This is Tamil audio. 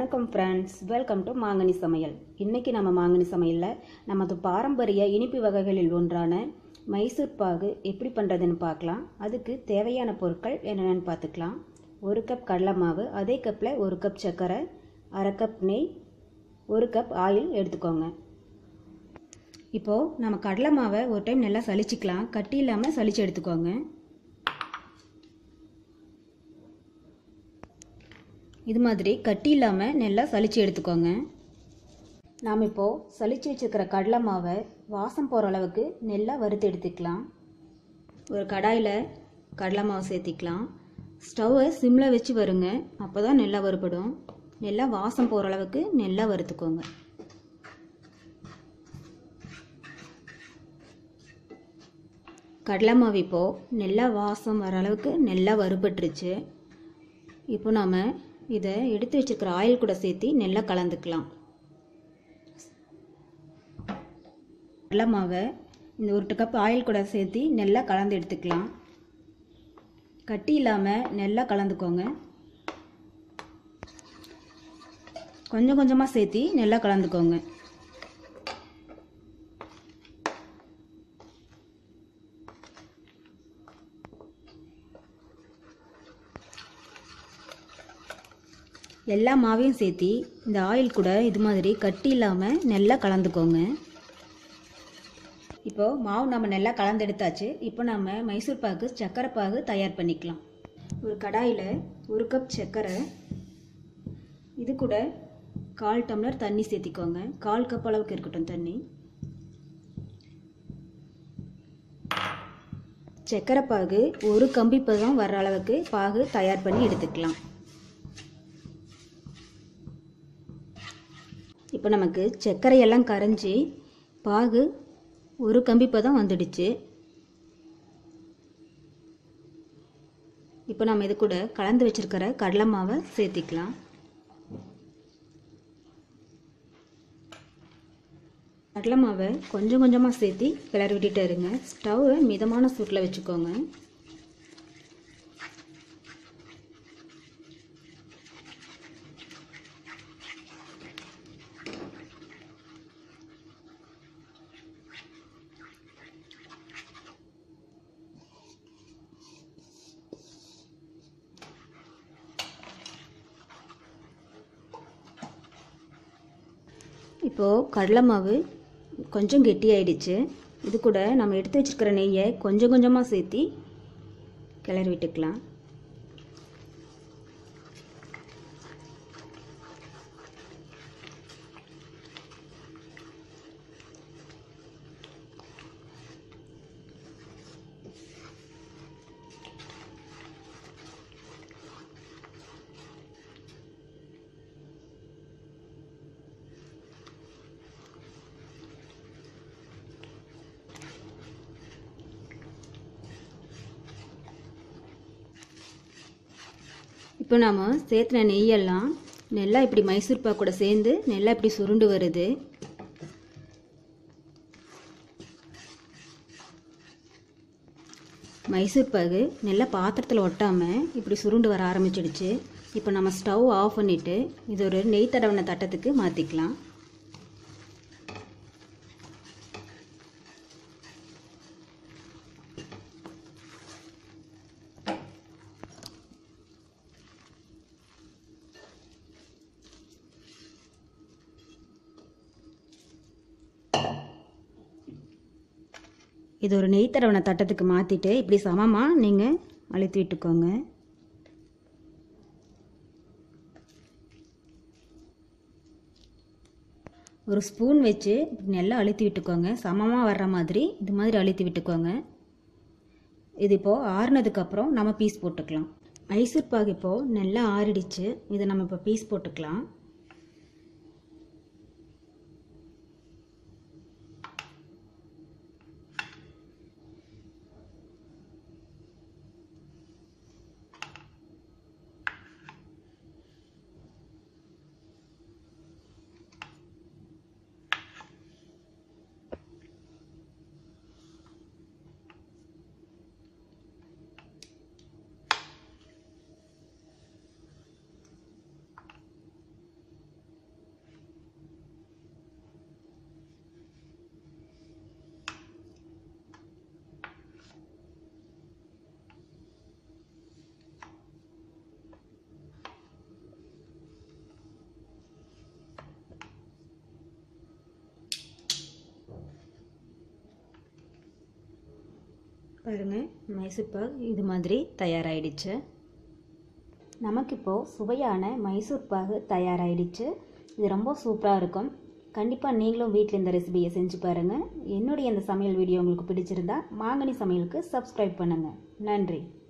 வணக்கம் ஃப்ரெண்ட்ஸ் வெல்கம் டு மாங்கனி சமையல் இன்றைக்கி நம்ம மாங்கனி சமையலில் நமது பாரம்பரிய இனிப்பு வகைகளில் ஒன்றான மைசூர் பாகு எப்படி பண்ணுறதுன்னு பார்க்கலாம் அதுக்கு தேவையான பொருட்கள் என்னென்னு பார்த்துக்கலாம் ஒரு கப் கடலை மாவு அதே கப்பில் ஒரு கப் சர்க்கரை அரை கப் நெய் ஒரு கப் ஆயில் எடுத்துக்கோங்க இப்போது நம்ம கடலை மாவை ஒரு டைம் நல்லா சலிச்சிக்கலாம் கட்டி இல்லாமல் சலிச்சு எடுத்துக்கோங்க இது மாதிரி கட்டி இல்லாமல் நல்லா சலிச்சு எடுத்துக்கோங்க நாம் இப்போது சலிச்சு வச்சுருக்கிற கடலை மாவை வாசம் போகிற அளவுக்கு நல்லா வறுத்து எடுத்துக்கலாம் ஒரு கடாயில் கடலை மாவு சேர்த்திக்கலாம் ஸ்டவ்வை சிம்மில் வச்சு வருங்க அப்போ தான் நல்லா வறுபடும் நல்லா வாசம் போகிற அளவுக்கு நல்லா வறுத்துக்கோங்க கடலை மாவு இப்போது நல்லா வாசம் வர அளவுக்கு நல்லா வறுபட்டுருச்சு இப்போ நாம் இதை எடுத்து வச்சுருக்கிற ஆயில் கூட சேர்த்து நல்லா கலந்துக்கலாம் கடலை மாவை இந்த ஒரு கப் ஆயில் கூட சேர்த்து நல்லா கலந்து எடுத்துக்கலாம் கட்டி இல்லாமல் நல்லா கலந்துக்கோங்க கொஞ்சம் கொஞ்சமாக சேர்த்து நல்லா கலந்துக்கோங்க எல்லா மாவையும் சேர்த்தி இந்த ஆயில் கூட இது மாதிரி கட்டி இல்லாமல் நல்லா கலந்துக்கோங்க இப்போது மாவு நம்ம நல்லா கலந்தெடுத்தாச்சு இப்போ நம்ம மைசூர் பாகு சர்க்கரை பாகு தயார் பண்ணிக்கலாம் ஒரு கடாயில் ஒரு கப் சர்க்கரை இது கூட கால் டம்ளர் தண்ணி சேர்த்திக்கோங்க கால் கப் அளவுக்கு இருக்கட்டும் தண்ணி சர்க்கரை பாகு ஒரு கம்பி பதம் வர்ற அளவுக்கு பாகு தயார் பண்ணி எடுத்துக்கலாம் இப்போ நமக்கு சர்க்கரையெல்லாம் கரைஞ்சி பாகு ஒரு கம்பி பதம் வந்துடுச்சு இப்போ நம்ம இது கூட கலந்து வச்சுருக்கிற கடலை மாவை சேர்த்திக்கலாம் கடலை மாவை கொஞ்சம் கொஞ்சமாக சேர்த்தி கிளறி விட்டுட்டு இருங்க ஸ்டவ்வை மிதமான சூட்டில் வச்சுக்கோங்க இப்போது கடலை மாவு கொஞ்சம் கெட்டியாயிடுச்சு இது கூட நம்ம எடுத்து வச்சுருக்கிற நெய்யை கொஞ்சம் கொஞ்சமாக சேர்த்தி கிளறி விட்டுக்கலாம் இப்போ நாம் சேர்த்துன நெய்யெல்லாம் நல்லா இப்படி மைசூர் பாக்கு கூட சேர்ந்து நல்லா இப்படி சுருண்டு வருது மைசூர் பாகு நல்லா பாத்திரத்தில் ஒட்டாமல் இப்படி சுருண்டு வர ஆரம்பிச்சிடுச்சு இப்போ நம்ம ஸ்டவ் ஆஃப் பண்ணிவிட்டு இது ஒரு நெய் தடவின தட்டத்துக்கு மாற்றிக்கலாம் இது ஒரு நெய் தடவின தட்டத்துக்கு மாற்றிட்டு இப்படி சமமாக நீங்கள் அழுத்தி விட்டுக்கோங்க ஒரு ஸ்பூன் வச்சு இப்படி நல்லா அழுத்தி விட்டுக்கோங்க சமமாக வர்ற மாதிரி இது மாதிரி அழுத்தி விட்டுக்கோங்க இது இப்போது ஆறுனதுக்கப்புறம் நம்ம பீஸ் போட்டுக்கலாம் மைசூர் பாகு இப்போது நல்லா ஆறிடுச்சு இதை நம்ம இப்போ பீஸ் போட்டுக்கலாம் பாருங்கள் மைசூர் பாக் இது மாதிரி தயாராகிடுச்சு நமக்கு இப்போது சுவையான மைசூர் பாகு தயாராகிடுச்சு இது ரொம்ப சூப்பராக இருக்கும் கண்டிப்பாக நீங்களும் வீட்டில் இந்த ரெசிபியை செஞ்சு பாருங்கள் என்னுடைய இந்த சமையல் வீடியோ உங்களுக்கு பிடிச்சிருந்தா மாங்கனி சமையலுக்கு சப்ஸ்கிரைப் பண்ணுங்கள் நன்றி